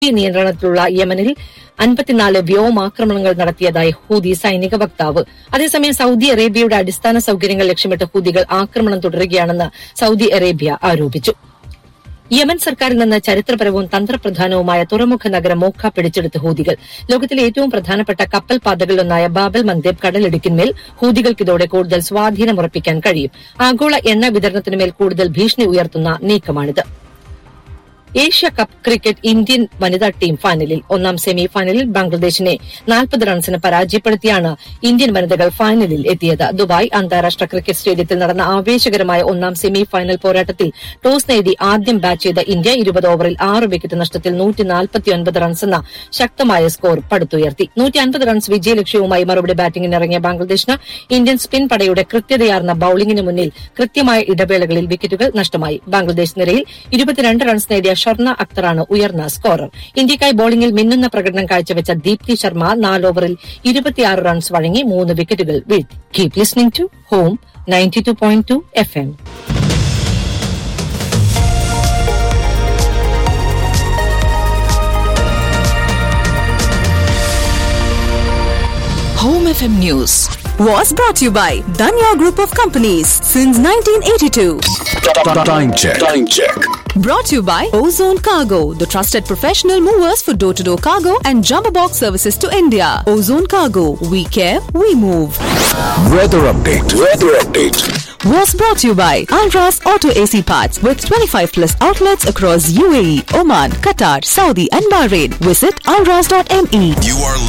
നിയന്ത്രണത്തിലുള്ള യമനിൽ അൻപത്തിനാല് വ്യോമാക്രമണങ്ങൾ നടത്തിയതായി ഹൂതി സൈനിക വക്താവ് അതേസമയം സൌദി അറേബ്യയുടെ അടിസ്ഥാന സൌകര്യങ്ങൾ ലക്ഷ്യമിട്ട് ഹൂതികൾ ആക്രമണം തുടരുകയാണെന്ന് സൌദി അറേബ്യ ആരോപിച്ചു യമൻ സർക്കാരിൽ നിന്ന് ചരിത്രപരവും തന്ത്രപ്രധാനവുമായ തുറമുഖ നഗരം മോഖ പിടിച്ചെടുത്ത ഹൂതികൾ ലോകത്തിലെ ഏറ്റവും പ്രധാനപ്പെട്ട കപ്പൽ പാതകളിലൊന്നായ ബാബൽ മന്ദേബ് കടലിടുക്കിന്മേൽ ഹൂതികൾക്ക് ഇതോടെ കൂടുതൽ സ്വാധീനമുറപ്പിക്കാൻ കഴിയും ആഗോള എണ്ണ വിതരണത്തിനുമേൽ കൂടുതൽ ഭീഷണി ഉയർത്തുന്ന നീക്കമാണിത് ഏഷ്യ കപ്പ് ക്രിക്കറ്റ് ഇന്ത്യൻ വനിതാ ടീം ഫൈനലിൽ ഒന്നാം സെമി ഫൈനലിൽ ബംഗ്ലാദേശിനെ നാൽപ്പത് റൺസിന് പരാജയപ്പെടുത്തിയാണ് ഇന്ത്യൻ വനിതകൾ ഫൈനലിൽ എത്തിയത് ദുബായ് അന്താരാഷ്ട്ര ക്രിക്കറ്റ് സ്റ്റേഡിയത്തിൽ നടന്ന ആവേശകരമായ ഒന്നാം സെമി ഫൈനൽ പോരാട്ടത്തിൽ ടോസ് നേടി ആദ്യം ബാറ്റ് ചെയ്ത ഇന്ത്യ ഇരുപത് ഓവറിൽ ആറ് വിക്കറ്റ് നഷ്ടത്തിൽ നൂറ്റിനാൽപ്പത്തിയൊൻപത് റൺസ് എന്ന ശക്തമായ സ്കോർ പടുത്തുയർത്തി നൂറ്റി അൻപത് റൺസ് വിജയലക്ഷ്യവുമായി മറുപടി ബാറ്റിംഗിന് ഇറങ്ങിയ ബംഗ്ലാദേശിന് ഇന്ത്യൻ സ്പിൻ പടയുടെ കൃത്യതയാർന്ന ബൌളിംഗിന് മുന്നിൽ കൃത്യമായ ഇടവേളകളിൽ വിക്കറ്റുകൾ നഷ്ടമായി ബംഗ്ലാദേശ് നിരയിൽ ഇരുപത്തിരണ്ട് റൺസ് നേടിയ ഷർണ അക്തറാണ് ഉയർന്ന സ്കോറർ ഇന്ത്യയ്ക്കായി ബൌളിംഗിൽ മിന്നുന്ന പ്രകടനം കാഴ്ചവെച്ച ദീപ്തി ശർമ്മ നാല് ഓവറിൽ ഇരുപത്തിയാറ് റൺസ് വഴങ്ങി മൂന്ന് വിക്കറ്റുകൾ വീഴ്ത്തി keep listening to home ninety two point two F M Home FM News was brought to you by Danya Group of Companies since 1982. Time check. Time check. Brought to you by Ozone Cargo, the trusted professional movers for door to door cargo and jumbo box services to India. Ozone Cargo, we care, we move. Weather update. Weather update. Was brought to you by Alras Auto AC Parts with 25 plus outlets across UAE, Oman, Qatar, Saudi, and Bahrain. Visit alras.me. You are